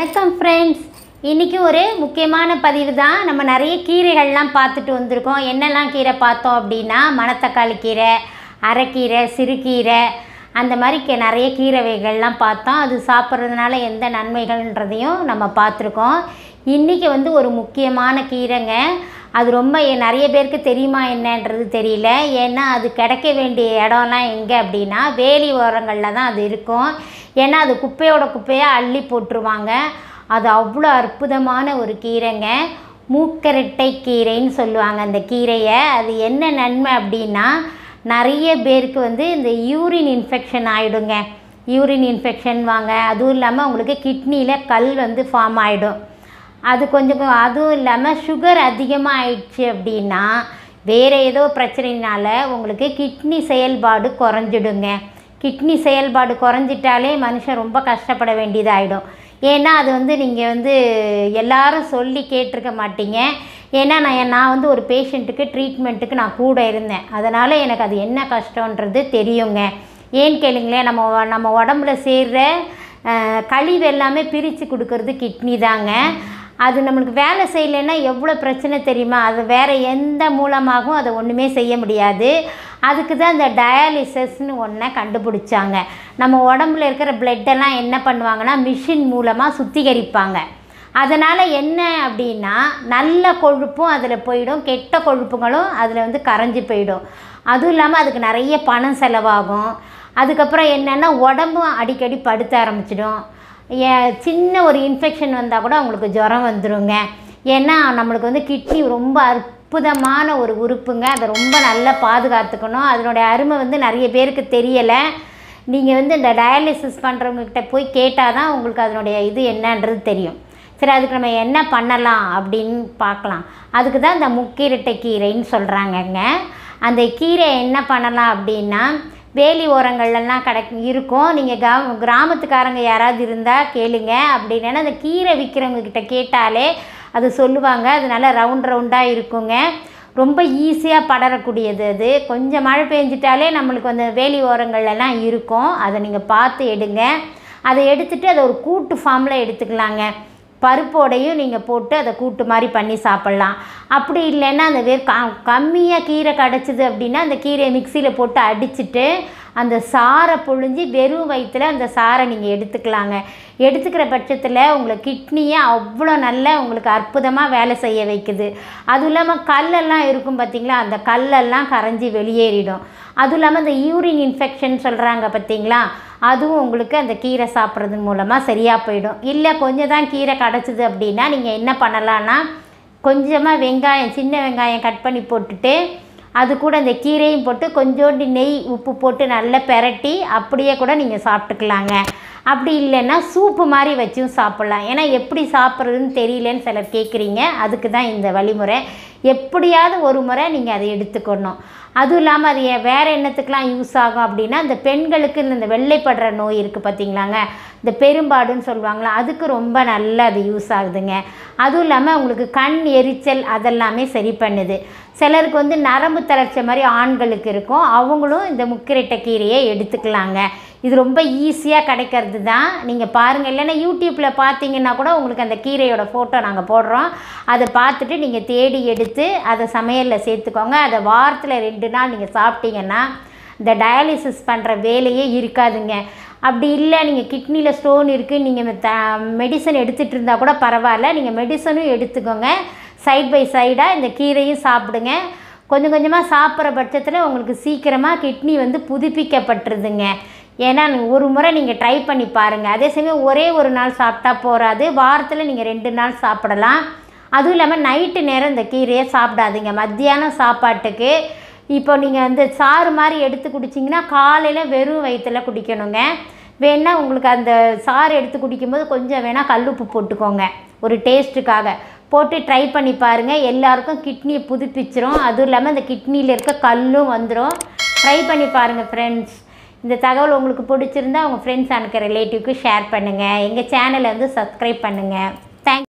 வணக்கம் ஃப்ரெண்ட்ஸ் இன்றைக்கி ஒரு முக்கியமான பதிவு தான் நம்ம நிறைய கீரைகள்லாம் பார்த்துட்டு வந்திருக்கோம் என்னெல்லாம் கீரை பார்த்தோம் அப்படின்னா மணத்தக்காளி கீரை அரைக்கீரை சிறுகீரை அந்த மாதிரி கீ- நிறைய கீரை வகைகள்லாம் பார்த்தோம் அது சாப்பிட்றதுனால எந்த நன்மைகள்ன்றதையும் நம்ம பார்த்துருக்கோம் இன்றைக்கி வந்து ஒரு முக்கியமான கீரைங்க அது ரொம்ப எ- நிறைய பேருக்கு தெரியுமா என்னன்றது தெரியல ஏன்னா அது கிடைக்க வேண்டிய இடம்லாம் எங்கே அப்படின்னா வேலி ஓரங்களில் தான் அது இருக்கும் ஏன்னா அது குப்பையோட குப்பையாக அள்ளி போட்டுருவாங்க அது அவ்வளோ அற்புதமான ஒரு கீரைங்க மூக்கரட்டை கீரைன்னு சொல்லுவாங்க அந்த கீரையை அது என்ன நன்மை அப்படின்னா நிறைய பேருக்கு வந்து இந்த யூரின் இன்ஃபெக்ஷன் ஆகிடுங்க யூரின் இன்ஃபெக்ஷன் வாங்க அதுவும் இல்லாமல் உங்களுக்கு கிட்னியில் கல் வந்து ஃபார்ம் ஆகிடும் அது கொஞ்சம் கொ- அதுவும் இல்லாமல் சுகர் அதிகமாக ஆயிடுச்சு அப்படின்னா வேறு ஏதோ பிரச்சனைனால உங்களுக்கு கிட்னி செயல்பாடு குறைஞ்சிடுங்க கிட்னி செயல்பாடு குறைஞ்சிட்டாலே மனுஷன் ரொம்ப கஷ்டப்பட வேண்டியதாயிடும் ஏன்னா அது வந்து நீங்கள் வந்து எல்லாரும் சொல்லி கேட்டிருக்க மாட்டீங்க ஏன்னா நான் நான் வந்து ஒரு பேஷண்ட்டுக்கு ட்ரீட்மெண்ட்டுக்கு நான் கூட இருந்தேன் அதனால் எனக்கு அது என்ன கஷ்டன்றது தெரியுங்க ஏன்னு கேளுங்களேன் நம்ம உ- நம்ம உடம்புல சேர்ற அஹ், கழிவு எல்லாமே பிரித்து கொடுக்கறது கிட்னி தாங்க அது நம்மளுக்கு வேலை செய்யலைன்னா எவ்வளோ பிரச்சனை தெரியுமா அது வேறு எந்த மூலமாகவும் அதை ஒன்றுமே செய்ய முடியாது அதுக்கு தான் இந்த டயாலிசிஸ்னு ஒன்றை கண்டுபிடிச்சாங்க நம்ம உடம்புல இருக்கிற பிளட்டெல்லாம் என்ன பண்ணுவாங்கன்னா மிஷின் மூலமாக சுத்திகரிப்பாங்க அதனால் என்ன அப்படின்னா நல்ல கொழுப்பும் அதில் போயிடும் கெட்ட கொழுப்புகளும் அதில் வந்து கரைஞ்சி போயிடும் அதுவும் இல்லாமல் அதுக்கு நிறைய பணம் செலவாகும் அதுக்கப்புறம் என்னென்னா உடம்பும் அடிக்கடி படுத்த ஆரம்பிச்சிடும் ஏ- சின்ன ஒரு இன்ஃபெக்ஷன் வந்தால் கூட அவங்களுக்கு ஜுரம் வந்துருங்க ஏன்னா நம்மளுக்கு வந்து கிட்னி ரொம்ப அற்புதமான ஒரு உறுப்புங்க அதை ரொம்ப நல்லா பாதுகாத்துக்கணும் அதனுடைய அருமை வந்து நிறைய பேருக்கு தெரியலை நீங்கள் வந்து இந்த டயாலிசிஸ் பண்ணுறவங்கக்கிட்ட போய் கேட்டால் தான் உங்களுக்கு அதனுடைய இது என்னன்றது தெரியும் சரி அதுக்கு நம்ம என்ன பண்ணலாம் அப்படின்னு பார்க்கலாம் அதுக்கு தான் இந்த முக்கீரட்டை கீரைன்னு சொல்கிறாங்கங்க அந்த கீரை என்ன பண்ணலாம் அப்படின்னா வேலி ஓரங்கள்லாம் கிடைக்கும் இருக்கும் நீங்கள் கா கிராமத்துக்காரங்க யாராவது இருந்தால் கேளுங்க அப்படின்னா அந்த கீரை விற்கிறவங்க கிட்ட கேட்டாலே அது சொல்லுவாங்க அது நல்லா ரவுண்ட் ரவுண்டாக இருக்குங்க ரொம்ப ஈஸியாக படரக்கூடியது அது கொஞ்சம் மழை பெஞ்சிட்டாலே நம்மளுக்கு அந்த வேலி ஓரங்கள்லாம் இருக்கும் அதை நீங்கள் பார்த்து எடுங்க அதை எடுத்துட்டு அதை ஒரு கூட்டு ஃபார்மில் எடுத்துக்கலாங்க பருப்போடையும் நீங்கள் போட்டு அதை கூட்டு மாதிரி பண்ணி சாப்பிட்லாம் அப்படி இல்லைன்னா அந்த வேர் க கம்மியாக கீரை கிடச்சிது அப்படின்னா அந்த கீரையை மிக்சியில் போட்டு அடிச்சிட்டு அந்த சாறை புழிஞ்சி வெறும் வயிற்றில் அந்த சாறை நீங்கள் எடுத்துக்கலாங்க எடுத்துக்கிற பட்சத்தில் உங்களை கிட்னியை அவ்வளோ நல்ல உங்களுக்கு அற்புதமாக வேலை செய்ய வைக்குது அதுவும் இல்லாமல் கல்லெல்லாம் இருக்கும் பார்த்தீங்களா அந்த கல்லெல்லாம் கரைஞ்சி வெளியேறிடும் அதுவும் இல்லாமல் இந்த யூரின் இன்ஃபெக்ஷன் சொல்கிறாங்க பார்த்தீங்களா அதுவும் உங்களுக்கு அந்த கீரை சாப்பிட்றது மூலமாக சரியாக போயிடும் இல்லை கொஞ்சம் தான் கீரை கிடச்சிது அப்படின்னா நீங்கள் என்ன பண்ணலான்னா கொஞ்சமாக வெங்காயம் சின்ன வெங்காயம் கட் பண்ணி போட்டுட்டு அது கூட அந்த கீரையும் போட்டு கொஞ்சோண்டு நெய் உப்பு போட்டு நல்லா பெரட்டி அப்படியே கூட நீங்கள் சாப்பிட்டுக்கலாங்க அப்படி இல்லைன்னா சூப்பு மாதிரி வச்சும் சாப்பிட்லாம் ஏன்னா எப்படி சாப்பிட்றதுன்னு தெரியலன்னு சிலர் கேட்குறீங்க அதுக்கு தான் இந்த வழிமுறை எப்படியாவது ஒரு முறை நீங்கள் அதை எடுத்துக்கணும் அதுவும் இல்லாமல் அது ஏன் வேறு என்னத்துக்கெலாம் யூஸ் ஆகும் அப்படின்னா இந்த பெண்களுக்கு இந்த வெள்ளைப்படுற நோய் இருக்குது பார்த்தீங்களாங்க இந்த பெரும்பாடுன்னு சொல்லுவாங்களா அதுக்கு ரொம்ப நல்லா அது யூஸ் ஆகுதுங்க அதுவும் இல்லாமல் உங்களுக்கு கண் எரிச்சல் அதெல்லாமே சரி பண்ணுது சிலருக்கு வந்து நரம்பு தளர்ச்சி மாதிரி ஆண்களுக்கு இருக்கும் அவங்களும் இந்த முக்கிரட்டை கீரையை எடுத்துக்கலாங்க இது ரொம்ப ஈஸியாக கிடைக்கிறது தான் நீங்கள் பாருங்கள் இல்லைன்னா யூடியூப்பில் பார்த்தீங்கன்னா கூட உங்களுக்கு அந்த கீரையோட ஃபோட்டோ நாங்கள் போடுறோம் அதை பார்த்துட்டு நீங்கள் தேடி எடுத்து அதை சமையலில் சேர்த்துக்கோங்க அதை வாரத்தில் ரெண்டு நாள் நீங்கள் சாப்பிட்டீங்கன்னா இந்த டயாலிசிஸ் பண்ணுற வேலையே இருக்காதுங்க அப்படி இல்லை நீங்கள் கிட்னியில் ஸ்டோன் இருக்குது நீங்கள் த மெடிசன் எடுத்துகிட்டு இருந்தால் கூட பரவாயில்ல நீங்கள் மெடிசனும் எடுத்துக்கோங்க சைட் பை சைடாக இந்த கீரையும் சாப்பிடுங்க கொஞ்சம் கொஞ்சமாக சாப்பிட்ற பட்சத்தில் உங்களுக்கு சீக்கிரமாக கிட்னி வந்து புதுப்பிக்கப்பட்டுருதுங்க ஏன்னா நீ- ஒரு முறை நீங்கள் ட்ரை பண்ணி பாருங்கள் அதே சமயம் ஒரே ஒரு நாள் சாப்பிட்டா போகாது வாரத்தில் நீங்கள் ரெண்டு நாள் சாப்பிடலாம் அதுவும் இல்லாமல் நைட்டு நேரம் இந்த கீரையை சாப்பிடாதீங்க மத்தியானம் சாப்பாட்டுக்கு இப்போ நீங்கள் வந்து சாறு மாதிரி எடுத்து குடிச்சிங்கன்னா காலையில் வெறும் வயிற்றுல குடிக்கணுங்க வேணால் உங்களுக்கு அந்த சாறு எடுத்து குடிக்கும்போது கொஞ்சம் வேணால் கல்லுப்பு போட்டுக்கோங்க ஒரு டேஸ்ட்டுக்காக போட்டு ட்ரை பண்ணி பாருங்கள் எல்லாருக்கும் கிட்னியை புதுப்பிச்சிரும் அதுவும் இல்லாமல் இந்த கிட்னியில் இருக்க கல்லும் வந்துடும் ட்ரை பண்ணி பாருங்கள் ஃப்ரெண்ட்ஸ் இந்த தகவல் உங்களுக்கு பிடிச்சிருந்தா உங்கள் ஃப்ரெண்ட்ஸ் அனுக்க ரிலேட்டிவ்க்கு ஷேர் பண்ணுங்கள் எங்கள் சேனலை வந்து சப்ஸ்கிரைப் பண்ணுங்கள் தேங்க்